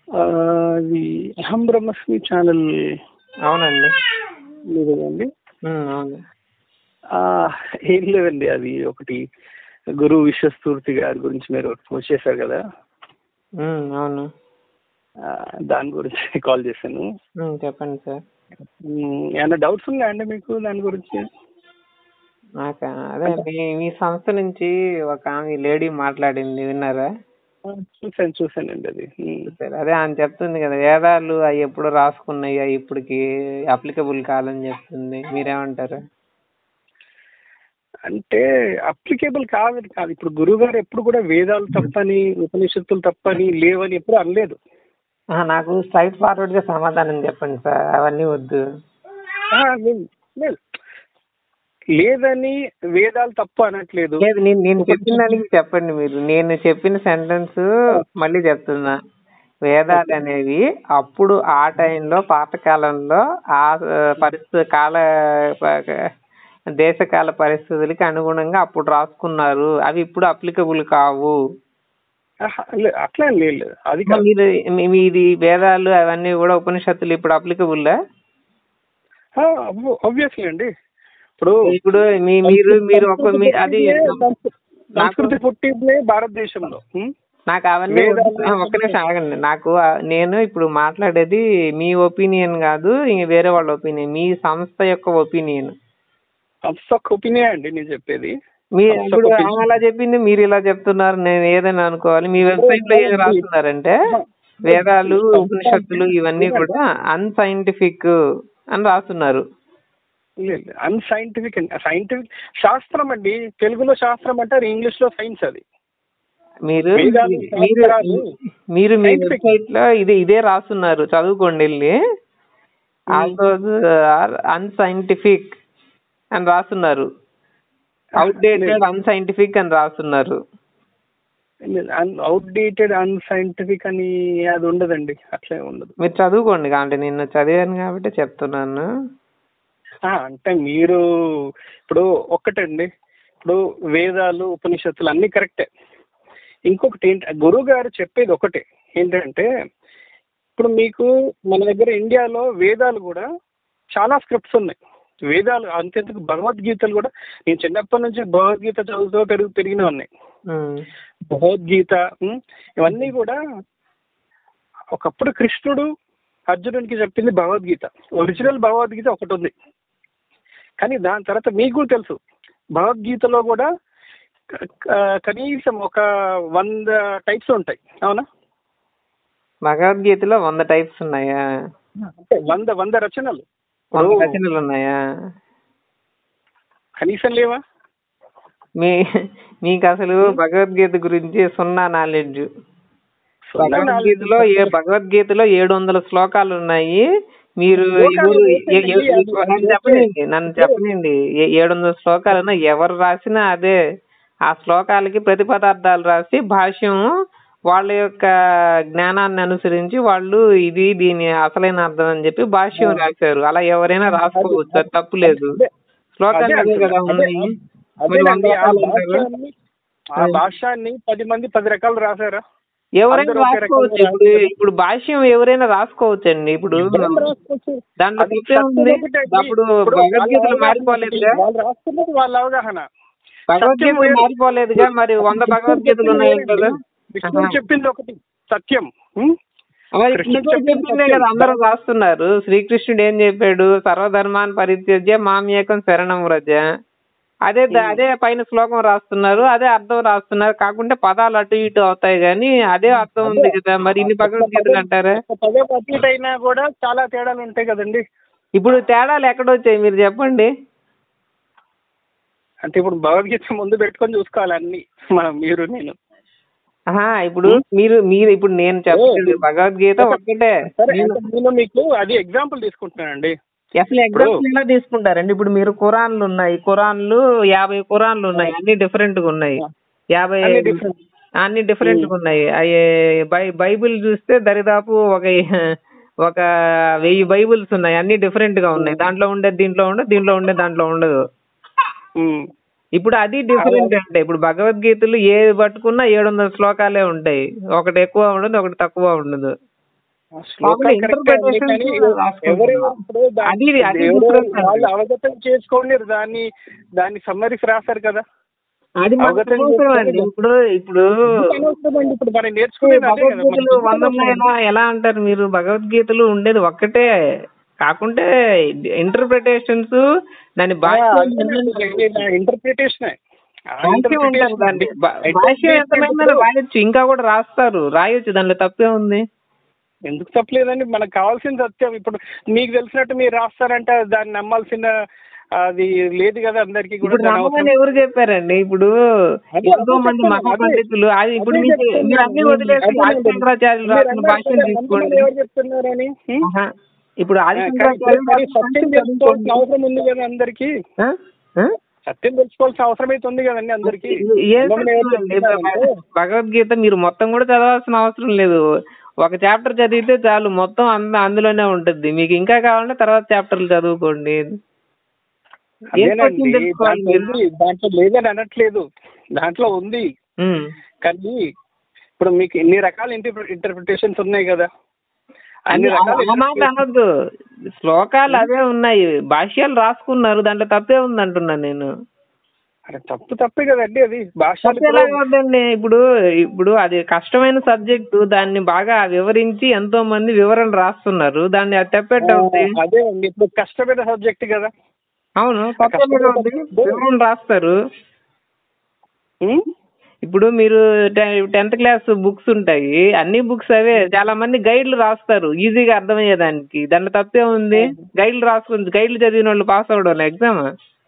ఆ, అది అహం బ్రహ్మస్మి ఛానల్ అవునండి లేదండి ఉమ్, అవును ఆ, ఏం లేదండి అది ఒకటి గురు విశ్వస్తూర్తి గారి గురించి మీరు పోస్ట్ చేశారు కదా ఉమ్, అవును ఆ, దాని గురించి కాల్ చేశాను ఉమ్, చెప్పండి సార్ ఉమ్, ఏమైనా డౌట్స్ ఉన్నాయా అండి మీకు దాని గురించి నాకు అదే మీ మీ సంస్థ నుంచి ఒక ఆమె లేడీ మాట్లాడింది విన్నారా ఆ, చూశాను చూశానండి అది ఉమ్. సరే అదే ఆమె చెప్తుంది కదా వేదాలు అవి ఎప్పుడు రాసుకున్నాయి అవి ఇప్పటికి అప్లికబుల్ కాదని చెప్తుంది మీరేమంటారు అంటే అప్లికేబుల్ కాదని కాదు ఇప్పుడు గురువు గారు ఎప్పుడు కూడా వేదాలు తప్పని ఉపనిషత్తులు తప్పని లేవని ఎప్పుడు అనలేదు ఆ, నాకు స్ట్రైట్ ఫార్వర్డ్ గా సమాధానం చెప్పండి సార్ అవన్నీ వద్దు ఆ, లేదు లేదు. లేదని వేదాలు తప్పు అనట్లేదు లేదు నేను నేను చెప్పిన దానికి చెప్పండి మీరు నేను చెప్పిన సెంటెన్స్ మళ్ళీ చెప్తున్నా వేదాలు అనేవి అప్పుడు ఆ టైంలో పాతకాలంలో ఆ పరిస్థితి కాల దేశకాల పరిస్థితులకి అనుగుణంగా అప్పుడు రాసుకున్నారు అవి ఇప్పుడు అప్లికబుల్ కావు ఆహా, లే- అట్లా ఏం లేదు అది కాదు మీరు మీ- మీది వేదాలు అవన్నీ కూడా ఉపనిషత్తులు ఇప్పుడు అప్లికబుల్ ఆబ్వియస్లీ అండి ఇప్పుడు ఇప్పుడు మీ మీరు మీరు ఒక మీ- అది సంస్కృ- సంస్కృతి పుట్టిందే భారతదేశంలో ఉం? నాకు అవన్నీ వేదాలు వద్దు. ఆ, ఒక్క నిమిషం ఆగండి నాకు ఆ, నేను ఇప్పుడు మాట్లాడేది మీ ఒపీనియన్ కాదు ఇంక వేరే వాళ్ళ ఒపీనియన్ మీ సంస్థ యొక్క ఒపీనియన్ సంస్థ ఒక ఒపీనియన్ అండి నేను చెప్పేది మీ సంస్థ ఇప్పుడు opinion. ఆమె అలా చెప్పింది మీరు ఇలా చెప్తున్నారు నేను ఏదైనా అనుకోవాలి మీ వెబ్సైట్ లో ఏం రాస్తున్నారంటే వేదాలు ఉపనిషత్తులు ఇవన్నీ కూడా అన్సైంటిఫిక్ అని రాస్తున్నారు అన్సైంటిఫిక్ అండి సైంటిఫిక్ శాస్త్రం అండి తెలుగులో శాస్త్రం అంటారు ఇంగ్లీష్ లో సైన్స్ అది మీరు వేదాలు, మీరు శాస్త్రాలు, మీరు మీ scientific. వెబ్సైట్ లో ఇది ఇదే రాస్తున్నారు చదువుకోండి వెళ్ళి ఆల్సో అన్సైంటిఫిక్ అని రాస్తున్నారు అవుట్డేటెడ్ అన్సైంటిఫిక్ అని రాస్తున్నారు అవుట్డేటెడ్ అన్సైంటిఫిక్ అని అది ఉండదండి అట్లే ఉండదు మీరు చదువుకోండి కాబట్టి నేను చదివాను కాబట్టి చెప్తున్నాను ఆ, అంటే మీరు ఇప్పుడు ఒక్కటండి ఇప్పుడు వేదాలు ఉపనిషత్తులు అన్ని కరెక్టే ఇంకొకటి ఏంటి గురువు గారు చెప్పేది ఒకటే ఏంటంటే ఇప్పుడు మీకు మన దగ్గర ఇండియాలో వేదాలు కూడా చాలా స్క్రిప్ట్స్ ఉన్నాయి వేదాలు అంతెందుకు భగవద్గీతలు కూడా నేను చిన్నప్పటి నుంచి భగవద్గీత చదువుతూ పెరుగు పెరిగిన ఉన్నాయి ఉమ్, భగవద్గీత ఉం, ఇవన్నీ కూడా ఒకప్పుడు కృష్ణుడు అర్జునుడికి చెప్పింది భగవద్గీత ఒరిజినల్ భగవద్గీత ఒకటి ఉంది కానీ దాని తర్వాత మీకు కూడా తెలుసు భగవద్గీతలో కూడా క- క- కనీసం ఒక వంద టైప్స్ ఉంటాయి అవునా భగవద్గీతలో వంద టైప్స్ ఉన్నాయా అంటే వంద వంద రచనలు వంద ఇప్పుడు రచనలు ఉన్నాయా కనీసం లేవా మీ మీకు అసలు భగవద్గీత గురించి సున్నా నాలెడ్జ్ భగవద్గీతలో ఏ భగవద్గీతలో ఏడు వందల శ్లోకాలు ఉన్నాయి మీరు శ్లోకాలు ఎవరు ఏ- ఏ- ఓకే అండి, అది నన్ను ఓకే. చెప్పనండి నన్ను చెప్పనండి ఏ- ఏడు వందల శ్లోకాలు ఉన్నాయి ఎవరు రాసినా అదే ఆ శ్లోకాలకి ప్రతిపదార్థాలు రాసి భాష్యం వాళ్ళ యొక్క జ్ఞానాన్ని అనుసరించి వాళ్ళు ఇది దీని అసలైన అర్థం అని చెప్పి భాష్యం రాశారు అలా ఎవరైనా రాసుకోవచ్చు అది తప్పు లేదు అదే- శ్లోకాలు అదే అదే కదా అంటున్నా. ఉన్నాయి అదే- మరి వంద అదేనండి, ఆ రకాలు ఉంటారు భాష్యాన్ని- ఆ భాష్యాన్ని పది మంది పది రకాలు రాశారా ఎవరైనా అందరూ ఒకే రాసుకోవచ్చు రకంగా ఇప్పుడు ఇప్పుడు భాష్యం ఎవరైనా రాసుకోవచ్చండి ఇప్పుడు ఎవరైనా రాసుకోవచ్చు. దాంట్లో అది తప్పే ఉంది సత్యం ఒకటే అండి. అప్పుడు ఇప్పుడు భగవద్గీతలు వాళ్ళ మారిపోలేదుగా వాళ్ళు రాస్తున్నది వాళ్ళ అవగాహన భగవద్గీతలు వేరు. మారిపోలేదుగా మరి వంద భగవద్గీతలు ఉన్నాయి కదా కృష్ణుడు చెప్పింది ఒకటి సత్యం ఉం? మరి కృష్ణుడు కృష్ణుడు చెప్పింది చెప్పిందే సత్యం. కదా అందరూ రాస్తున్నారు శ్రీకృష్ణుడు ఏం చెప్పాడు సర్వధర్మాన్ని పరిత్యజ్య మామేకం శరణం వ్రజ అదే ద- అదే పైన శ్లోకం రాస్తున్నారు అదే అర్థం రాస్తున్నారు కాకుంటే పదాలు అటు ఇటు అవుతాయి కానీ అదే అర్థం ఉంది కదా మరి ఇన్ని భగవద్గీతలు అంటారా ఒక పదే అట్లీట్ అయినా కూడా చాలా తేడాలు ఉంటాయి కదండి ఇప్పుడు తేడాలు ఎక్కడొచ్చాయి మీరు చెప్పండి అంటే ఇప్పుడు భగవద్గీత ముందు పెట్టుకొని చూసుకోవాలి అన్ని మనం మీరు నేను ఆహా ఇప్పుడు మీరు మీరు ఇప్పుడు నేను చెప్పలేదు భగవద్గీత ఒక్కటే సరే నేను- అంటే నేను మీకు అది ఎగ్జాంపుల్ తీసుకుంటున్నానండి అసలు ఎగ్జాంపుల్ ఎలా తీసుకుంటారండి ఇప్పుడు మీరు ఖురాన్లు ఉన్నాయి ఖురాన్లు యాభై ఖురాన్లు ఉన్నాయి అన్ని డిఫరెంట్ గా ఉన్నాయి యాభై అన్ని different. అన్ని డిఫరెంట్ గా ఉన్నాయి అయ్యి బై బైబిల్ చూస్తే దరిదాపు ఒక ఒక వెయ్యి బైబిల్స్ ఉన్నాయి అన్ని డిఫరెంట్ గా ఉన్నాయి దాంట్లో ఉండేది దీంట్లో ఉండదు దీంట్లో ఉండేది దాంట్లో ఉండదు ఉం. ఇప్పుడు అది డిఫరెంట్ అంటే ఇప్పుడు భగవద్గీతలు ఏది పట్టుకున్నా ఏడు వందల శ్లోకాలే ఉంటాయి ఒకటి ఎక్కువ ఉండదు ఒకటి తక్కువ ఉండదు ఆ శ్లోకాలు మామూలు కరెక్టే అండి interpretations కానీ రాసుకుంటున్నాం. ఎవరెవరు ఇప్పుడు దా- అది అది ఎవరు difference వాళ్ళు అండి. అవగతం చేసుకోండి దాన్ని దాన్ని సమ్మరీస్ రాశారు కదా అది మనకు అవగతం అనవసరం అండి చేసుకోలేదు. ఇప్పుడు ఇప్పుడు ఎందుకు అనవసరం అండి ఇప్పుడు మనం నేర్చుకునేది అదే కదా భగవద్గీతలు మనకి వంద ఎందుకు అనవసరం? ఉన్నాయనా ఎలా అంటారు మీరు భగవద్గీతలు ఉండేది ఒక్కటే కాకుంటే ఇంటర్ప్రిటేషన్స్ దాని భాష ఇంటర్ప్రిటేషన్ భాష్యం ఉంటుంది దాన్ని భా- భాష్యం ఎంతమైనా రాయొచ్చు ఇంకా కూడా రాస్తారు రాయొచ్చు దానిలో తప్పే ఉంది ఎందుకు తప్పలేదండి మనకు కావాల్సిన సత్యం ఇప్పుడు మీకు తెలిసినట్టు మీరు రాస్తారంటే దాన్ని నమ్మాల్సిన అది లేదు కదా అందరికీ కూడా ఇప్పుడు దాని నమ్మమని అవసరం. ఎవరు చెప్పారండి ఇప్పుడు అదే ఎంతో మంది చెప్తాను, మహా అదే. పండితులు అది ఇప్పుడు అదే మీకు చెప్తున్నాను. మీరు అన్ని వదిలేసి అదే ఆది శంకరాచార్యులు మీరు రాసిన అన్నారు భాష్యం కదా, తీసుకోండి నమ్మమని ఎవరు చెప్తున్నారని హ్మ్? ఆహా. ఇప్పుడు ఆది ఆ, కానీ శంకరాచార్యులు కానీ రాసిన సత్యం భాష్యం తెలుసుకోవాల్సిన చదువుకోండి. అవసరం ఉంది కదా అందరికి ఆ? ఆ? సత్యం తెలుసుకోవాల్సిన అవసరం అయితే ఉంది కదండి అందరికి ఏం చెప్తున్నారండి? భగ- భగవద్గీత మీరు మొత్తం కూడా చదవాల్సిన అవసరం లేదు ఒక చాప్టర్ చదివితే చాలు మొత్తం అంద అందులోనే ఉంటుంది మీకు ఇంకా కావాలంటే తర్వాత చాప్టర్లు చదువుకోండి ఏం అదేనండి క్వశ్చన్ తెలుసుకోవాలి దాంట్లో మీరు? ఉంది దాంట్లో లేదని అనట్లేదు దాంట్లో ఉంది ఉమ్. కానీ ఇప్పుడు మీకు ఇన్ని రకాల ఇంటర్ప్రిటేషన్స్ ఉన్నాయి కదా అన్ని అది- రకాల ఆ మాట అనొద్దు శ్లోకాలు అవే ఉన్నాయి భాష్యాలు రాసుకున్నారు దాంట్లో తప్పే ఉంది అంటున్నా నేను అరే తప్పు తప్పే కదండి అది భాషలు తప్పు ఎలా వద్దండి ఇప్పుడు ఇప్పుడు అది కష్టమైన సబ్జెక్టు దాన్ని బాగా వివరించి ఎంతో మంది వివరణ రాస్తున్నారు దాన్ని అది తప్పేట అవుతుంది అదే అండి ఇప్పుడు కష్టమైన సబ్జెక్ట్ కదా అవును తప్పేట అవుతుంది వివరణ రాస్తారు ఉం? ఇప్పుడు మీరు టెన్త్ క్లాస్ బుక్స్ ఉంటాయి అన్ని బుక్స్ అవే చాలా మంది గైడ్లు రాస్తారు ఈజీగా అర్థమయ్యేదానికి దాంట్లో తప్పే ఉంది గైడ్లు రాసుకుని గైడ్లు చదివిన వాళ్ళు పాస్ అవ్వడం ఎగ్జామ్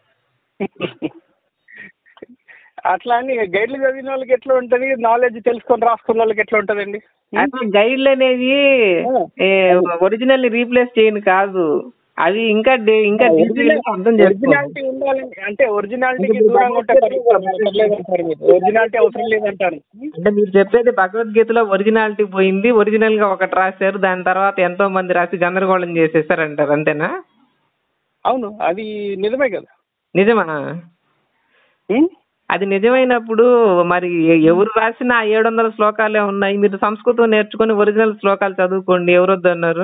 అట్లా అని గైడ్లు చదివిన వాళ్ళకి ఎట్లా ఉంటది నాలెడ్జ్ తెలుసుకొని రాసుకున్న వాళ్ళకి ఎట్లా ఉంటదండి అసలు గైడ్లు అనేవి ఒరిజినల్ ని రీప్లేస్ చేయను కాదు అవి ఇంకా డే- ఇంకా detail గా అర్థం చేసుకోవాలి ఒరిజినాలిటీ ఉండాలని అంటే ఒరిజినాలిటీకి దూరంగా ఉంటే పర్లేదంటారు మీరు ఒరిజినాలిటీ అవసరం లేదంటారు అంటే మీరు చెప్పేది భగవద్గీతలో ఒరిజినాలిటీ పోయింది ఒరిజినల్ గా ఒకటి రాశారు దాని తర్వాత ఎంతో మంది రాసి గందరగోళం చేసేసారు అంటారు అంతేనా అవును అది నిజమే కదా నిజమా ఉం? అది నిజమైనప్పుడు మరి ఎ- ఎవరు రాసిన ఆ ఏడు వందల శ్లోకాలే ఉన్నాయి మీరు సంస్కృతం నేర్చుకుని ఒరిజినల్ శ్లోకాలు చదువుకోండి ఎవరు వద్దన్నారు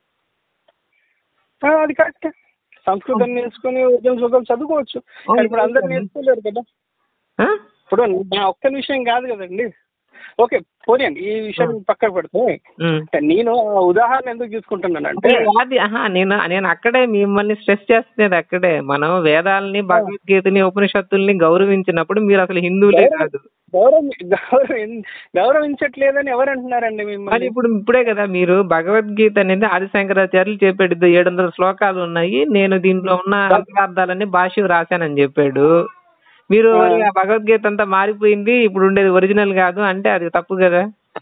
ఆ, అది కరెక్ట్ సంస్కృతం నేర్చుకుని ఉద్యమ సుఖం చదువుకోవచ్చు కానీ ఇప్పుడు అందరు నేర్చుకోలేరు కదా ఆ? ఇప్పుడు నా ఒక్క విషయం కాదు కదండి ఓకే పోనీయండి ఈ విషయం పక్కకు పెడితే ఉమ్. నేను ఆ ఉదాహరణ ఎందుకు తీసుకుంటున్నానంటే అది ఆహా నేను నేను అక్కడే మిమ్మల్ని స్ట్రెస్ చేస్తున్నది అక్కడే మనం వేదాలని భగవద్గీతని ఉపనిషత్తుల్ని గౌరవించినప్పుడు మీరు అసలు హిందువులే కాదు గౌరవం గౌరవం గౌరవించట్లేదని ఎవరు అంటున్నారండి మరి మిమ్మల్ని ఇప్పుడు ఇప్పుడే కదా మీరు భగవద్గీత అనేది ఆది శంకరాచార్యులు చెప్పాడు ఏడు వందల శ్లోకాలు ఉన్నాయి నేను దీంట్లో ఉన్న అంతరార్థాలన్నీ భాష్యం రాశానని చెప్పాడు మీరు మరి ఆ భగవద్గీత అంతా మారిపోయింది ఇప్పుడు ఉండేది ఒరిజినల్ కాదు అంటే అది తప్పు కదా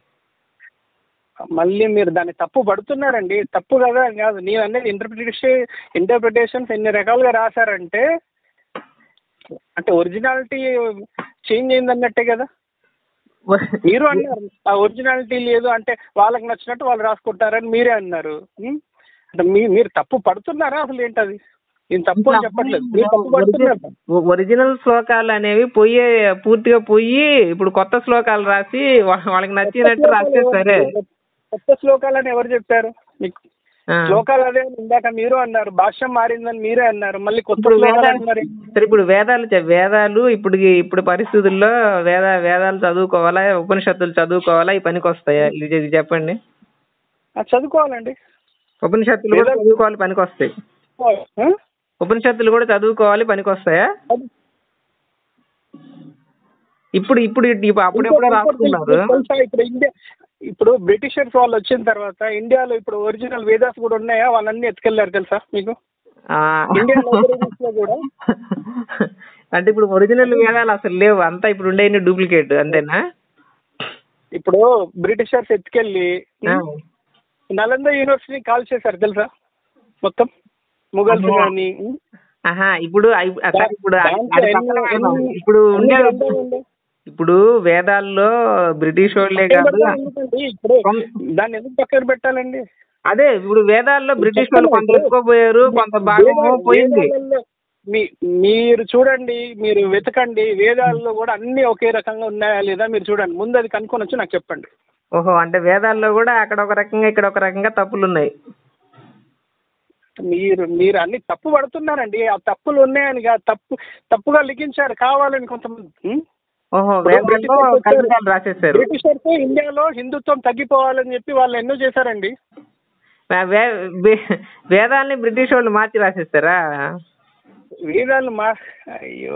మళ్ళీ మీరు దాన్ని తప్పు పడుతున్నారండి తప్పు కదా అని కాదు నేను అనేది ఇంటర్ప్రిటేషన్ ఇంటర్ప్రిటేషన్స్ ఎన్ని రకాలుగా రాశారంటే అంటే ఒరిజినాలిటీ చేంజ్ అయింది అన్నట్టే కదా మీరు అన్నారు ఆ ఒరిజినాలిటీ లేదు అంటే వాళ్ళకి నచ్చినట్టు వాళ్ళు రాసుకుంటారని మీరే అన్నారు ఉం? అంటే మీ మీరు తప్పు పడుతున్నారా అసలు ఏంటది నేను తప్పు అని చెప్పట్లేదు మీరు తప్పు పడుతున్నారు ఒ- ఒరిజినల్ శ్లోకాలు అనేవి పోయే పూర్తిగా పోయి ఇప్పుడు కొత్త శ్లోకాలు రాసి వా- వాళ్ళకి నచ్చినట్టు రాస్తే సరే కొత్త శ్లోకాలని ఎవరు చెప్పారు మీకు ఆ. శ్లోకాలు అదే అని ఇందాక మీరు అన్నారు భాష్యం మారిందని మీరే అన్నారు మళ్ళీ కొత్త ఇప్పుడు శ్లోకాలు వేదాలు అంటున్నారు సరే ఇప్పుడు వేదాలు చె- వేదాలు ఇప్పుడు ఇప్పుడు పరిస్థితుల్లో వేద వేదాలు చదువుకోవాలా ఉపనిషత్తులు చదువుకోవాలా ఈ పనికి వస్తాయా ఇది ఇది చెప్పండి అది చదువుకోవాలండి ఉపనిషత్తులు కూడా వేదాలు- చదువుకోవాలి పనికి వస్తాయి ఆ? ఉపనిషత్తులు కూడా చదువుకోవాలి పనికి వస్తాయా అది- ఇప్పుడు ఇప్పుడు ఇప్పుడు అప్పుడెప్పుడో ఇంకోటి- రాసుకున్నారు ఇంకోటి తెలుసా ఇప్పుడు ఇండియా ఇప్పుడు బ్రిటిషర్స్ వాళ్ళు వచ్చిన తర్వాత ఇండియాలో ఇప్పుడు ఒరిజినల్ వేదాస్ కూడా ఉన్నాయా వాళ్ళన్నీ ఎత్తుకెళ్లారు తెలుసా మీకు ఆ. ఇండియన్ లైబ్రరీస్ లో కూడా అంటే ఇప్పుడు ఒరిజినల్ వేదాలు అసలు లేవు అంతా ఇప్పుడు ఉండే డూప్లికేట్ అంతేనా ఇప్పుడు బ్రిటిషర్స్ ఎత్తుకెళ్ళి ఆ. నలంద యూనివర్సిటీ కాల్ చేశారు తెలుసా మొత్తం ముగల్స్ అమ్మో. కానీ ఆహా ఇప్పుడు అయి- అసలు ఇప్పుడు అది- దాంట్లో అది ఎన్ని- పక్కన పెడదాం. ఎన్ని- ఇప్పుడు ఎన్ని ఉండే గ్రంథాలు ఉన్నాయి? ఇప్పుడు వేదాల్లో బ్రిటిష్ వాళ్ళే కాదు ఎందుకండి ఇప్పుడు దాన్ని ఎందుకు పక్కన పెట్టాలండి అదే ఇప్పుడు వేదాల్లో బ్రిటిష్ వాళ్ళు కొంత ఎక్కువపోయారు కొంత భాగము వేదాలు- పోయింది వేదాలలో మీ మీరు చూడండి మీరు వెతకండి వేదాల్లో కూడా అన్ని ఒకే రకంగా ఉన్నాయా లేదా మీరు చూడండి ముందు అది కనుక్కొని వచ్చి నాకు చెప్పండి ఓహో అంటే వేదాల్లో కూడా అక్కడ ఒక రకంగా ఇక్కడ ఒక రకంగా తప్పులు ఉన్నాయి మీరు మీరు అన్ని తప్పు పడుతున్నారండి ఆ తప్పులు ఉన్నాయని కాదు, తప్పు తప్పుగా లిఖించారు కావాలని కొంతమంది ఉం? ఓహో ఇప్పుడు వేదాల్లో బ్రిటిషర్స్ వచ్చారు. కల్పితాలు రాసేసారు బ్రిటిషర్స్ ఇండియాలో హిందుత్వం తగ్గిపోవాలని చెప్పి వాళ్ళు ఎన్నో చేశారండి వే- వే- వే- వేదాల్ని బ్రిటిష్ వాళ్ళు మార్చి రాసేస్తారా వేదాలు మా అయ్యో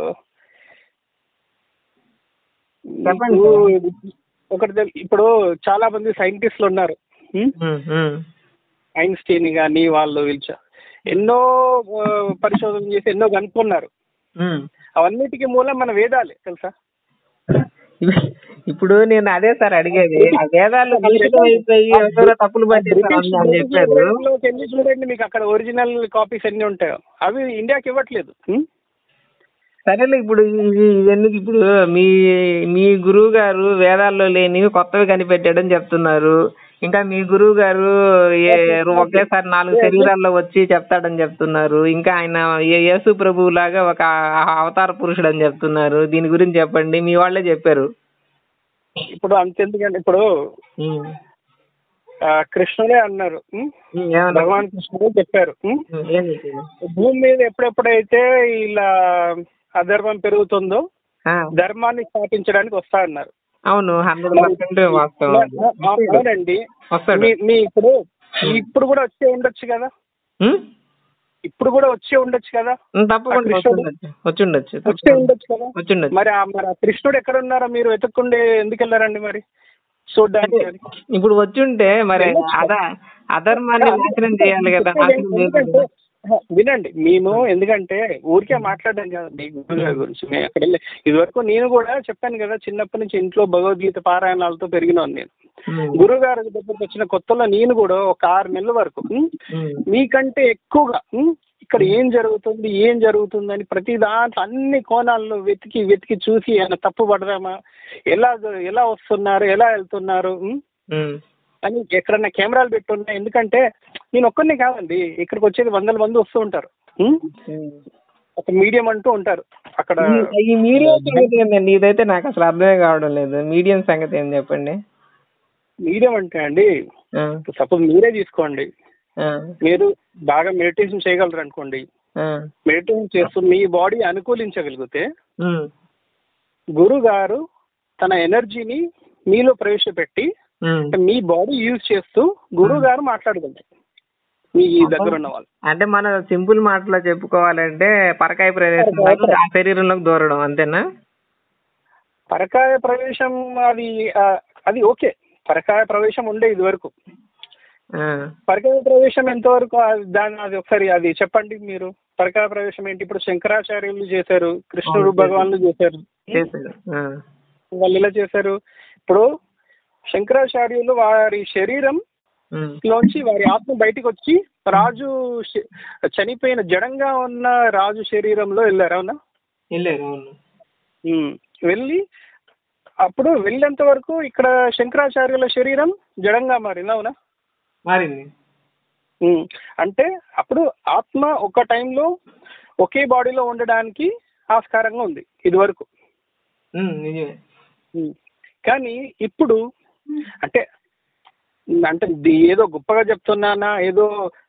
చెప్పండి మీకు ఒకటి తెల్- ఇప్పుడు చాలా మంది సైంటిస్టులు ఉన్నారు ఉం? ఉమ్, ఉమ్. ఐన్స్టీన్ కానీ వాళ్ళు వీళ్ళు ఎన్నో ఆ, పరిశోధన చేసి ఎన్నో కనుక్కున్నారు ఉమ్. అవన్నిటికీ మూలం మన వేదాలే తెలుసా ఇప్పుడు నేను అదే సార్ అడిగేది ఆ వేదాలు కలుషితం అయిపోయి ఎవరో తప్పులు పట్టేస్తారు బ్రిటిష్ అని చెప్పారు బ్రిటిష్ వెళ్ళి చూడండి మీకు అక్కడ ఒరిజినల్ కాపీస్ ఎన్ని ఉంటాయో అవి ఇండియాకి ఇవ్వట్లేదు ఉం? సరేలే ఇప్పుడు ఇవి ఎందుకు ఇప్పుడు మీ మీ గురువు గారు వేదాల్లో లేనివి కొత్తవి కనిపెట్టాడని చెప్తున్నారు ఇంకా మీ గురువు గారు ఏ- ఒకేసారి నాలుగు శరీరాల్లో వచ్చి చెప్తాడని చెప్తున్నారు ఇంకా ఆయన ఏ- యేసు ప్రభువు లాగా ఒక అవతార పురుషుడు అని చెప్తున్నారు దీని గురించి చెప్పండి మీ వాళ్ళే చెప్పారు ఇప్పుడు అంతెందుకండి ఇప్పుడు ఉమ్. ఆ, కృష్ణుడే అన్నారు ఉం? ఉమ్, ఏమన్నా భగవాన్ కృష్ణుడే చెప్పారు ఉం? ఉమ్, ఏం చెప్పారు? భూమి మీద ఎప్పుడెప్పుడైతే ఇలా అధర్మం పెరుగుతుందో ఆ, ధర్మాన్ని స్థాపించడానికి వస్తా అన్నారు అవును హండ్రెడ్ పర్సెంట్ వాస్తవం అది. అవునండి వస్తాడు మీ మీ ఇప్పుడు ఇప్పుడు కూడా వచ్చే ఉండొచ్చు కదా ఉమ్? ఇప్పుడు కూడా వచ్చే ఉండొచ్చు కదా ఉమ్, తప్పకుండా ఆ కృష్ణుడు- వచ్చుండొచ్చు వచ్చుండొచ్చు వచ్చే ఉండొచ్చు కదా వచ్చుండొచ్చు మరి ఆ- మరి ఆ కృష్ణుడు ఎక్కడ ఉన్నారో మీరు వెతుక్కుండే ఎందుకు వెళ్ళారండి మరి చూడ్డానికి అని. ఇప్పుడు వచ్చుంటే మరి అద అధర్మాన్ని నాశనం చేయాలి కదా నాశనం ఎందుకంటే చేయకూడదు. వినండి మేము ఎందుకంటే ఊరికే మాట్లాడడం కాదు మీ గురుగారి గురించి మేము అక్కడ వెళ్ళి ఇదివరకు నేను కూడా చెప్పాను కదా చిన్నప్పటి నుంచి ఇంట్లో భగవద్గీత పారాయణాలతో పెరిగినాను నేను ఉమ్, గురుగారి దగ్గరకు వచ్చిన కొత్తలో నేను కూడా ఒక ఆరు నెలల వరకు ఉం, ఉమ్, మీకంటే ఎక్కువగా ఉం, ఇక్కడ ఏం జరుగుతుంది ఏం జరుగుతుందని ప్రతి దాంట్లో అన్ని కోణాల్లో వెతికి వెతికి చూసి ఏమైనా తప్పు పడదామా ఎలా ఎలా వస్తున్నారు ఎలా వెళ్తున్నారు ఉం? ఉమ్, అని ఎక్కడన్నా కెమెరాలు పెట్టున్నా ఎందుకంటే నేను ఒక్కరినే కాదండి ఇక్కడికి వచ్చేది వందల మంది వస్తూ ఉంటారు ఉం? ఉమ్. ఒక మీడియం అంటూ ఉంటారు అక్కడ ఈ- ఈ మీడియం సంగతి ఏంటండి ఇదైతే నాకు అసలు అర్థమే కావడం లేదు మీడియం సంగతి ఏం చెప్పండి మీడియం అంటే అండి ఆ, సపోజ్ మీరే తీసుకోండి ఆ, మీరు బాగా మెడిటేషన్ చేయగలరు అనుకోండి ఆ, మెడిటేషన్ చేస్తూ మీ బాడీ అనుకూలించగలిగితే ఉమ్, గురువు గారు తన ఎనర్జీని మీలో ప్రవేశపెట్టి ఉమ్. మీ బాడీ యూజ్ చేస్తూ గురువు గారు మాట్లాడగలరు మీ దగ్గర ఉన్న వాళ్ళు అంటే మనం సింపుల్ మాటలో చెప్పుకోవాలంటే పరకాయ ప్రవేశం లాగా ఆ శరీరంలోకి దూరడం అంతేనా పరకాయ ప్రవేశం అది ఆ, అది ఓకే పరకాయ ప్రవేశం ఉండే ఇది వరకు ఆ, పరకాయ ప్రవేశం ఎంతవరకు అది- దాన్ని అది ఒకసారి అది చెప్పండి మీరు పరకాయ ప్రవేశం ఏంటి ఇప్పుడు శంకరాచార్యులు చేశారు కృష్ణుడు అవును, భగవాన్లు చేశారు చేశారు ఆ, వాళ్ళు ఎలా చేశారు ఇప్పుడు శంకరాచార్యులు వారి శరీరం ఉమ్, లోంచి వారి ఆత్మ బయటికి వచ్చి రాజు శ- చనిపోయిన జడంగా ఉన్న రాజు శరీరంలో వెళ్ళారు అవునా వెళ్ళారు అవును ఉమ్. వెళ్ళి అప్పుడు వెళ్ళేంత వరకు ఇక్కడ శంకరాచార్యుల శరీరం జడంగా మారింది అవునా మారింది ఉమ్. అంటే అప్పుడు ఆత్మ ఒక టైంలో ఒకే బాడీలో ఉండడానికి ఆస్కారంగా ఉంది ఇది వరకు ఉమ్, నిజమే ఉమ్. కానీ ఇప్పుడు అంటే అంటే ది- ఏదో గొప్పగా చెప్తున్నానా ఏదో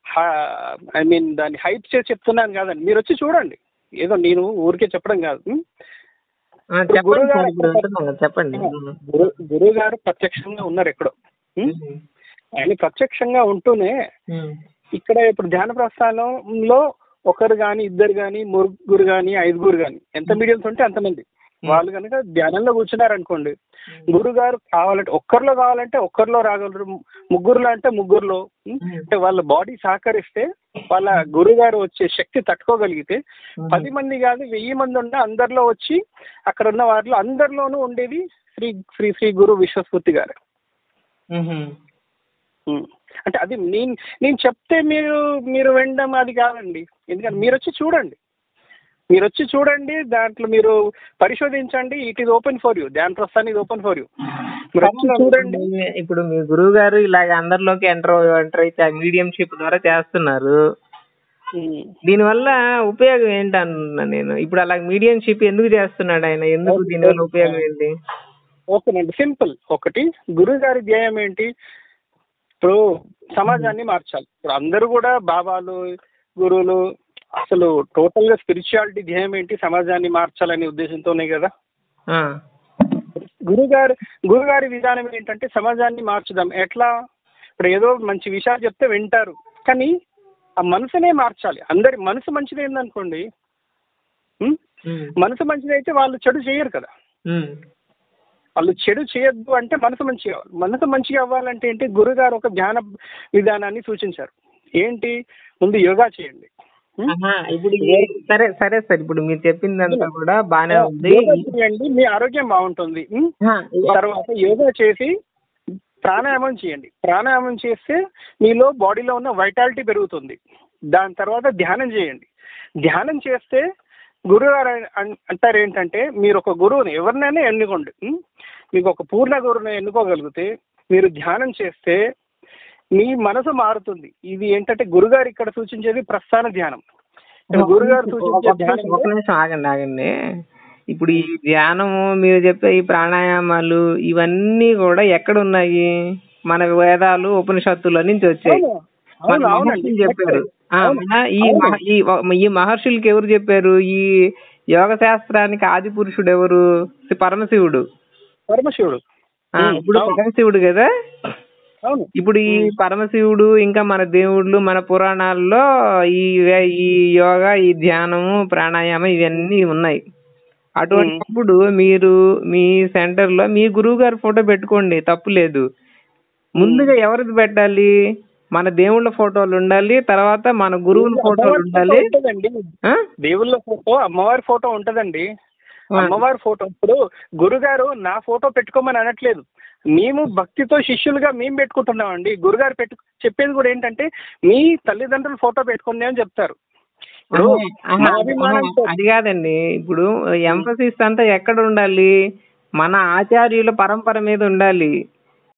ఐ మీన్ దాన్ని హైప్ చేసి చెప్తున్నాను కాదండి మీరు వచ్చి చూడండి ఏదో నేను ఊరికే చెప్పడం కాదు ఉమ్. ఆ, చెప్పండి సార్ ఇప్పుడు వింటున్నాం కదా, చెప్పండి ఉమ్, గురు గురువు గారు ప్రత్యక్షంగా ఉన్నారు ఎక్కడో ఉమ్. ఉమ్, ఆయన ప్రత్యక్షంగా ఉంటూనే ఉమ్, ఇక్కడ ఇప్పుడు ధ్యాన ప్రస్థానంలో ఒకరు కానీ ఇద్దరు కానీ ముగ్గురు కానీ ఐదుగురు కానీ ఎంత మీడియంస్ ఉంటే అంతమంది వాళ్ళు కనుక ధ్యానంలో కూర్చున్నారు అనుకోండి గురుగారు కావాలంటే ఒక్కరిలో కావాలంటే ఒక్కరిలో రాగలరు ముగ్గురులో అంటే ముగ్గురులో ఉం? అంటే వాళ్ళ బాడీ సహకరిస్తే వాళ్ళ గురుగారు వచ్చే శక్తి తట్టుకోగలిగితే పది మంది కాదు వెయ్యి మంది ఉన్న అందరిలో వచ్చి అక్కడ ఉన్న వారిలో అందరిలోనూ ఉండేది శ్రీ శ్రీ శ్రీ గురు విశ్వస్ఫూర్తి గారు ఉహుం. ఉం. అంటే అది నేను నేను చెప్తే మీరు మీరు వినడం అది కాదండి ఎందుకంటే మీరు వచ్చి చూడండి మీరు వచ్చి చూడండి దాంట్లో మీరు పరిశోధించండి it is open for you Dhyana Prasthan ఇది ఓపెన్ ఫర్ యూ మీరు వచ్చి చూడండి ఇప్పుడు మీ గురువు గారు ఇలాగ అందరిలోకి ఎంటర్ ఎంటర్ అయితే మీడియంషిప్ ద్వారా చేస్తున్నారు ఉం. దీనివల్ల ఉపయోగం ఏంటి అంటున్నా నేను ఇప్పుడు అలా మీడియంషిప్ ఎందుకు చేస్తున్నాడు ఆయన ఎందుకు దీనివల్ల ఉపయోగం ఏంటి ఓకేనండి సింపుల్ ఒకటి గురువు గారి ధ్యేయం ఏంటి ఇప్పుడు సమాజాన్ని మార్చాలి ఇప్పుడు అందరూ కూడా బాబాలు గురువులు అసలు టోటల్ గా స్పిరిచువాలిటీ ధ్యేయం ఏంటి సమాజాన్ని మార్చాలనే ఉద్దేశంతోనే కదా ఆ, గురుగారు గురుగారి విధానం ఏంటంటే సమాజాన్ని మార్చుదాం ఎట్లా ఇప్పుడు ఏదో మంచి విషయాలు చెప్తే వింటారు కానీ ఆ మనసునే మార్చాలి అందరి మనసు మంచిదైందనుకోండి ఉం? ఉమ్, మనసు మంచిదైతే వాళ్ళు చెడు చేయరు కదా ఉమ్, వాళ్ళు చెడు చేయొద్దు అంటే మనసు మంచిగా అవ్వాలి మనసు మంచిగా అవ్వాలంటే ఏంటి గురుగారు ఒక ధ్యాన విధానాన్ని సూచించారు ఏంటి ముందు యోగా చేయండి ఉం? ఆహా, ఇప్పుడు ఏ- సరే సరే సార్ ఇప్పుడు మీరు చెప్పిందంతా కూడా బానే ఉంది యోగా చేయండి మీ ఆరోగ్యం బాగుంటుంది ఉం? ఆ, తర్వాత యోగా చేసి ప్రాణాయామం చేయండి ప్రాణాయామం చేస్తే మీలో బాడీలో ఉన్న వైటాలిటీ పెరుగుతుంది దాని తర్వాత ధ్యానం చేయండి ధ్యానం చేస్తే గురువు గారు అన్- అంటారు ఏంటంటే మీరు ఒక గురువుని ఎవరినైనా ఎన్నుకోండి ఉం? మీకు ఒక పూర్ణ గురువుని ఎన్నుకోగలిగితే మీరు ధ్యానం చేస్తే మీ మనసు మారుతుంది ఇది ఏంటంటే గురుగారు ఇక్కడ సూచించేది ప్రస్థాన ధ్యానం ఇక్కడ గురుగారు సూచించే ఒక ధ్యానం నిమిషం, ఒక నిమిషం ఆగండి ఆగండి ఇప్పుడు ఈ ధ్యానము మీరు చెప్పే ఈ ప్రాణాయామాలు ఇవన్నీ కూడా ఎక్కడ ఉన్నాయి మన వేదాలు ఉపనిషత్తుల నుంచి వచ్చాయి అవును, మన అవును, అవునండి. మహర్షులు చెప్పారు ఆ, అవును, మన ఈ అవును. మహ- ఈ ఈ మహర్షులకి ఎవరు చెప్పారు ఈ యోగ శాస్త్రానికి ఆది పురుషుడు ఎవరు శి- పరమశివుడు పరమశివుడు ఆ, ఉమ్, ఇప్పుడు అవును. పరమశివుడు కదా అవును ఇప్పుడు ఈ పరమశివుడు ఇంకా మన దేవుళ్ళు మన పురాణాల్లో ఈ వే- ఈ యోగా ఈ ధ్యానము ప్రాణాయామం ఇవన్నీ ఉన్నాయి అటువంటిప్పుడు మీరు మీ సెంటర్ లో మీ గురువు గారి ఫోటో పెట్టుకోండి తప్పు లేదు ముందుగా ఎవరిది పెట్టాలి మన దేవుళ్ళ ఫోటోలు ఉండాలి తర్వాత మన గురువుల ఫోటోలు అమ్మవారి ఉండాలి ఫోటో ఉంటదండి ఆ? దేవుళ్ళ ఫోటో అమ్మవారి ఫోటో ఉంటదండి ఆ. అమ్మవారి ఫోటో ఇప్పుడు గురుగారు నా ఫోటో పెట్టుకోమని అనట్లేదు మేము భక్తితో శిష్యులుగా మేము పెట్టుకుంటున్నామండి గురుగారు పెట్టు చెప్పేది కూడా ఏంటంటే మీ తల్లిదండ్రుల ఫోటో పెట్టుకోండి అని చెప్తారు ఇప్పుడు ఆహా, మా ఆహా, అభిమానంతో అది కాదండి ఇప్పుడు ఎంఫసిస్ అంతా ఎక్కడ ఉండాలి మన ఆచార్యుల పరంపర మీద ఉండాలి